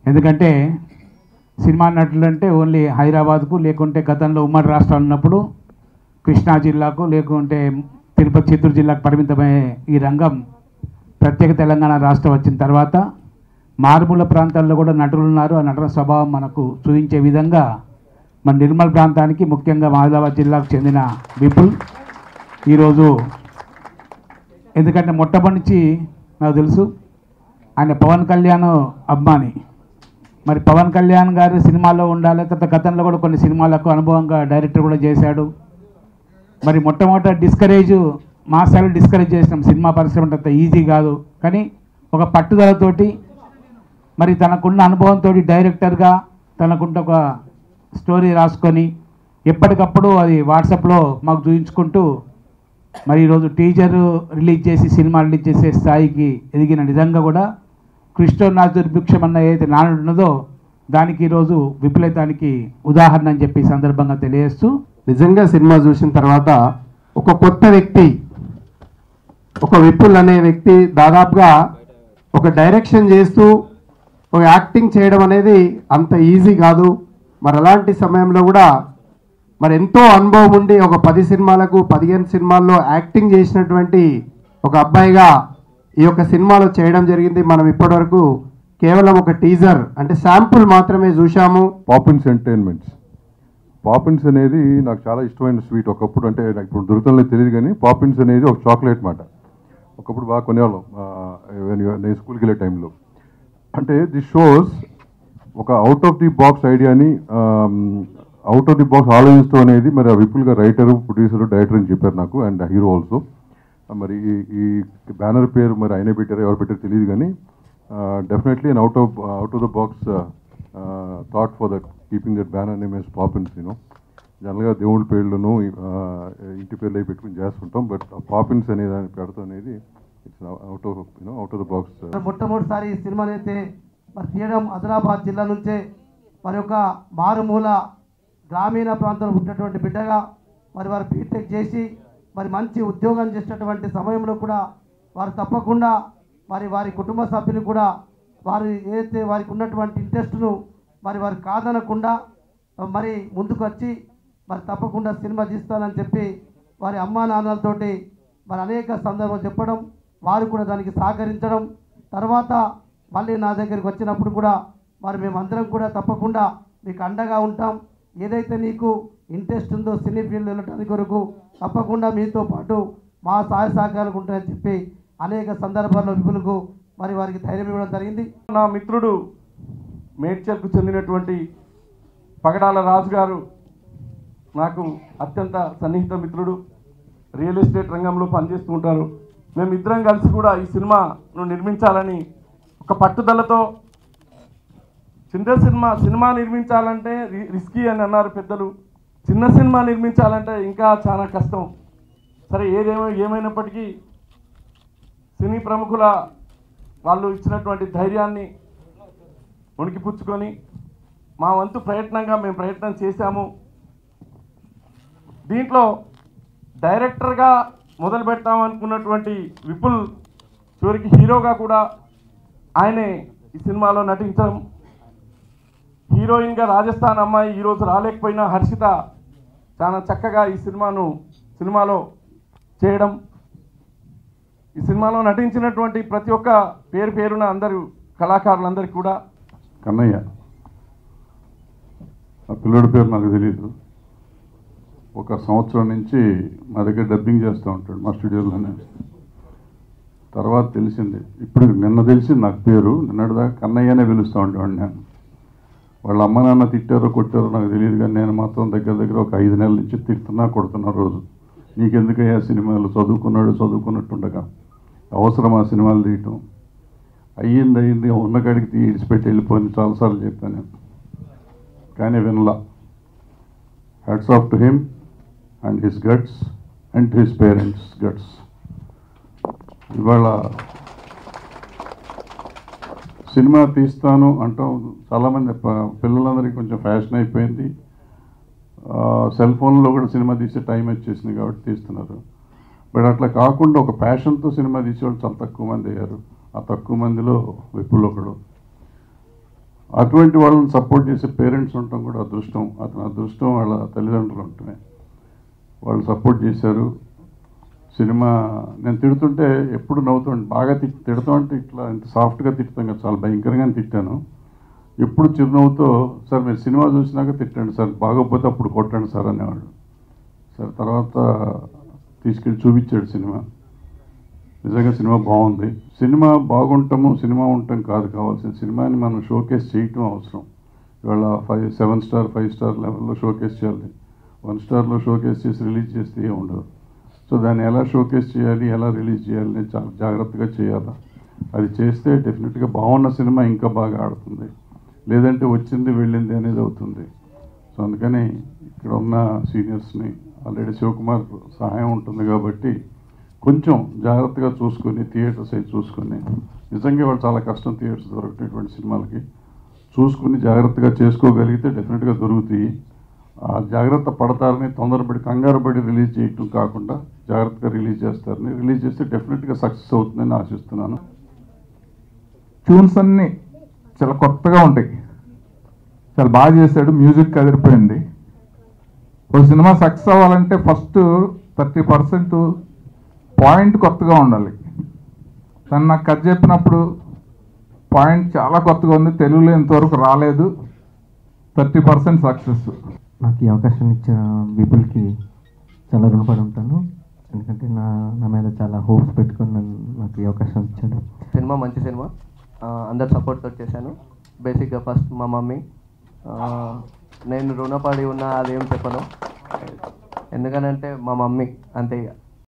ఎందుకంటే సినిమా నటులు అంటే ఓన్లీ హైదరాబాద్కు లేకుంటే గతంలో ఉమ్మడి రాష్ట్రాలు ఉన్నప్పుడు కృష్ణా జిల్లాకు లేకుంటే తిరుపతి చిత్తూరు జిల్లాకు పరిమితమయ్యే ఈ రంగం ప్రత్యేక తెలంగాణ రాష్ట్రం వచ్చిన తర్వాత మారుమూల ప్రాంతాల్లో కూడా నటులు ఉన్నారు ఆ నటుల స్వభావం మనకు చూపించే విధంగా మన నిర్మల్ ప్రాంతానికి ముఖ్యంగా ఆదిలాబాద్ జిల్లాకు చెందిన విపుల్ ఈరోజు ఎందుకంటే మొట్టమొదటి నుంచి నాకు తెలుసు ఆయన పవన్ కళ్యాణ్ అభిమాని మరి పవన్ కళ్యాణ్ గారు సినిమాలో ఉండాలి తర్వాత గతంలో కూడా కొన్ని సినిమాలకు అనుభవంగా డైరెక్టర్ కూడా చేశాడు మరి మొట్టమొదట డిస్కరేజ్ మా స్థాయిలో డిస్కరేజ్ చేసినాం సినిమా పరిశ్రమ అంత ఈజీ కాదు కానీ ఒక పట్టుదలతోటి మరి తనకున్న అనుభవంతో డైరెక్టర్గా తనకుంట ఒక స్టోరీ రాసుకొని ఎప్పటికప్పుడు అది వాట్సాప్లో మాకు చూపించుకుంటూ మరి ఈరోజు టీజర్ రిలీజ్ చేసి సినిమా రిలీజ్ చేసే స్థాయికి ఎదిగిన నిజంగా కూడా కృష్ణ నా దుర్భిక్షం అన్న ఏదైతే నానుడు ఉన్నదో దానికి ఈరోజు విఫలితానికి ఉదాహరణ అని చెప్పి ఈ సందర్భంగా తెలియజేస్తూ నిజంగా సినిమా చూసిన తర్వాత ఒక కొత్త వ్యక్తి ఒక విపుల్ అనే వ్యక్తి దాదాపుగా ఒక డైరెక్షన్ చేస్తూ ఒక యాక్టింగ్ చేయడం అనేది అంత ఈజీ కాదు మరి అలాంటి సమయంలో కూడా మరి ఎంతో అనుభవం ఉండి ఒక పది సినిమాలకు పదిహేను సినిమాల్లో యాక్టింగ్ చేసినటువంటి ఒక అబ్బాయిగా ఈ యొక్క సినిమాలో చేయడం జరిగింది మనం ఇప్పటివరకు కేవలం ఒక టీజర్ అంటే శాంపుల్ మాత్రమే చూశాము పాపిన్స్ ఎంటర్టైన్మెంట్స్ పాపిన్స్ అనేది నాకు చాలా ఇష్టమైన స్వీట్ ఒకప్పుడు అంటే నాకు ఇప్పుడు దొరుకుతుందో తెలియదు కానీ పాపిన్స్ అనేది ఒక చాక్లెట్ మాట ఒకప్పుడు బాగా కొనేవాళ్ళం ఆ, when you- నేను స్కూల్కి వెళ్ళే టైంలో అంటే ది షోస్ ఒక అవుట్ ఆఫ్ ది బాక్స్ ఐడియాని అవుట్ ఆఫ్ ది బాక్స్ ఆలోచించడం అనేది మరి ఆ విపుల్గా రైటరు ప్రొడ్యూసర్ డైరెక్టర్ అని చెప్పారు నాకు అండ్ హీరో ఆల్సో మరి ఈ- ఈ బ్యానర్ పేరు మరి ఆయనే పెట్టారో ఎవరు పెట్టారో తెలియదు కానీ definitely and out of out of the box thought for that keeping that banner name S Poppins you know జనరల్గా దేవుడి పేర్లను ఇంటి పేర్లు అవి పెట్టుకుని చేస్తుంటాం బట్ పాపిన్స్ అనే దాన్ని పెడతాం అనేది it's out of you know out of the box మొట్టమొదటిసారి ఈ సినిమాని అయితే మరి తీయడం ఆదిలాబాద్ జిల్లా నుంచే మరి ఒక మారుమూల గ్రామీణ ప్రాంతంలో ఉన్నటువంటి బిడ్డగా మరి వారు బీటెక్ చేసి మరి మంచి ఉద్యోగం చేసినటువంటి సమయంలో కూడా వారు తప్పకుండా మరి వారి కుటుంబ సభ్యులు కూడా వారు ఏదైతే వారికి ఉన్నటువంటి ఇంట్రెస్ట్ను మరి వారు కాదనకుండా మరి ముందుకు వచ్చి మరి తప్పకుండా సినిమా తీస్తానని చెప్పి వారి అమ్మా నాన్నలతోటి మరి అనేక సందర్భాలు చెప్పడం వారు కూడా దానికి సహకరించడం తర్వాత మళ్ళీ నా దగ్గరికి వచ్చినప్పుడు కూడా మరి మేమందరం కూడా తప్పకుండా మీకు అండగా ఉంటాం ఏదైతే నీకు ఇంట్రెస్ట్ ఉందో సినీ ఫీల్డ్ వెళ్ళడానికి కొరకు తప్పకుండా మీతో పాటు మా సహాయ సహకారాలు ఉంటాయని చెప్పి అనేక సందర్భాల్లో విపులకు మరి వారికి ధైర్యం ఇవ్వడం జరిగింది నా మిత్రుడు మేడ్చల్కు చెందినటువంటి పగడాల రాజు గారు నాకు అత్యంత సన్నిహిత మిత్రుడు రియల్ ఎస్టేట్ రంగంలో పనిచేస్తూ ఉంటారు మేమిద్దరం కలిసి కూడా ఈ సినిమాను నిర్మించాలని ఒక పట్టుదలతో చిన్న సినిమా సినిమా నిర్మించాలంటే రి- రిస్కీ అని అన్నారు పెద్దలు చిన్న సినిమా నిర్మించాలంటే ఇంకా చాలా కష్టం సరే ఏదేమో ఏమైనప్పటికీ సినీ ప్రముఖుల వాళ్ళు ఇచ్చినటువంటి ధైర్యాన్ని ఉనికిపుచ్చుకొని మా వంతు ప్రయత్నంగా మేము ప్రయత్నం చేశాము దీంట్లో డైరెక్టర్గా మొదలు పెడతామనుకున్నటువంటి విపుల్ చివరికి హీరోగా కూడా ఆయనే ఈ సినిమాలో నటించడం హీరోయిన్గా రాజస్థాన్ అమ్మాయి ఈరోజు రాలేకపోయినా హర్షిత చాలా చక్కగా ఈ సినిమాను సినిమాలో చేయడం ఈ సినిమాలో నటించినటువంటి ప్రతి ఒక్క పేరు పేరున అందరూ కళాకారులందరికీ కూడా కన్నయ్య ఆ పిల్లడి పేరు నాకు తెలియదు ఒక సంవత్సరం నుంచి మా దగ్గర డబ్బింగ్ చేస్తూ ఉంటాడు మా స్టూడియోలోనే తర్వాత తెలిసింది ఇప్పుడు నిన్న తెలిసింది నాకు పేరు నిన్నటిదాకా కన్నయ్యనే పిలుస్తూ ఉంటాడు నేను వాళ్ళ అమ్మ నాన్న తిట్టారో కొట్టారో నాకు తెలియదు కానీ నేను మాత్రం దగ్గర దగ్గర ఒక ఐదు నెలల నుంచి తిడుతున్నా కొడుతున్నా రోజు నీకెందుకయ్యా సినిమాలు చదువుకున్నాడు చదువుకున్నట్టుండగా అవసరం ఆ సినిమాలు తీయటం అయ్యింది అయ్యింది ఉన్న కాడికి తీ ఇడిచిపెట్టి వెళ్ళిపోయింది చాలాసార్లు చెప్పాను నేను కానీ వినలా hats off to him and his guts and his parents guts ఇవాళ సినిమా తీస్తాను అంటాం చాలామంది ప- పిల్లలందరికీ కొంచెం ఫ్యాషన్ అయిపోయింది సెల్ ఫోన్లో కూడా సినిమా తీసే టైం వచ్చేసింది కాబట్టి తీస్తున్నారు బట్ అట్లా కాకుండా ఒక ప్యాషన్తో సినిమా తీసేవాళ్ళు చాలా తక్కువ మంది అయ్యారు ఆ తక్కువ మందిలో విపుల్ ఒకడు అటువంటి వాళ్ళని సపోర్ట్ చేసే పేరెంట్స్ ఉండటం కూడా అదృష్టం అతని అదృష్టం వాళ్ళ తల్లిదండ్రులు ఉంటమే వాళ్ళు సపోర్ట్ చేశారు సినిమా నేను తిడుతుంటే ఎప్పుడు నవ్వుతుంటే బాగా తి తిడతాం అంటే ఇట్లా ఇంత సాఫ్ట్గా తిట్టుతాం కదా చాలా భయంకరంగానే తిట్టాను ఎప్పుడు చిరునవ్వుతో సార్ మీరు సినిమా చూసినాక తిట్టండి సార్ బాగోకపోతే అప్పుడు కొట్టండి సార్ అనేవాడు సార్ తర్వాత తీసుకెళ్ళి చూపించాడు సినిమా నిజంగా సినిమా బాగుంది సినిమా బాగుంటాము సినిమా ఉండటం కాదు కావాల్సిన సినిమాని మనం షోకేస్ చేయటం అవసరం ఇవాళ five seven star five star లెవెల్లో షోకేస్ చేయాలి వన్ స్టార్లో షోకేస్ చేసి రిలీజ్ చేస్తే ఏం ఉండదు సో దాన్ని ఎలా షోకేస్ చేయాలి ఎలా రిలీజ్ చేయాలి అని చాలా జాగ్రత్తగా చేయాలి అది చేస్తే డెఫినెట్గా బాగున్న సినిమా ఇంకా బాగా ఆడుతుంది లేదంటే వచ్చింది వెళ్ళింది అనేది అవుతుంది సో అందుకని ఇక్కడ ఉన్న సీనియర్స్ని ఆల్రెడీ శివకుమార్ సహాయం ఉంటుంది కాబట్టి కొంచెం జాగ్రత్తగా చూసుకొని థియేటర్స్ అవి చూసుకొని నిజంగా వాళ్ళు చాలా కష్టం థియేటర్స్ దొరికినటువంటి సినిమాలకి చూసుకుని జాగ్రత్తగా చేసుకోగలిగితే డెఫినెట్గా దొరుకుతాయి ఆ జాగ్రత్త పడతారని తొందరపడి కంగారు పడి రిలీజ్ చేయటం కాకుండా జాగ్రత్తగా రిలీజ్ చేస్తారని రిలీజ్ చేస్తే డెఫినెట్గా సక్సెస్ అవుతుందని ఆశిస్తున్నాను ట్యూన్స్ అన్ని చాలా కొత్తగా ఉంటాయి చాలా బాగా చేశాడు మ్యూజిక్ అదిరిపోయింది ఒక సినిమా సక్సెస్ అవ్వాలంటే ఫస్ట్ థర్టీ పర్సెంట్ పాయింట్ కొత్తగా ఉండాలి తను నాకు కథ చెప్పినప్పుడు పాయింట్ చాలా కొత్తగా ఉంది తెలుగులో ఇంతవరకు రాలేదు థర్టీ పర్సెంట్ సక్సెస్ నాకు ఈ అవకాశం ఇచ్చిన పీపుల్కి చాలా రుణపడి ఉంటాను ఎందుకంటే నా నా మీద చాలా హోప్స్ పెట్టుకొని నన్ను నాకు ఈ అవకాశం ఇచ్చాడు సినిమా మంచి సినిమా ఆ, అందరి సపోర్ట్తో చేశాను బేసిక్గా ఫస్ట్ మా మమ్మీ ఆ, నేను రుణపడి ఉన్నా అదేం చెప్పను ఎందుకనంటే మా మమ్మీ అంతే ఇక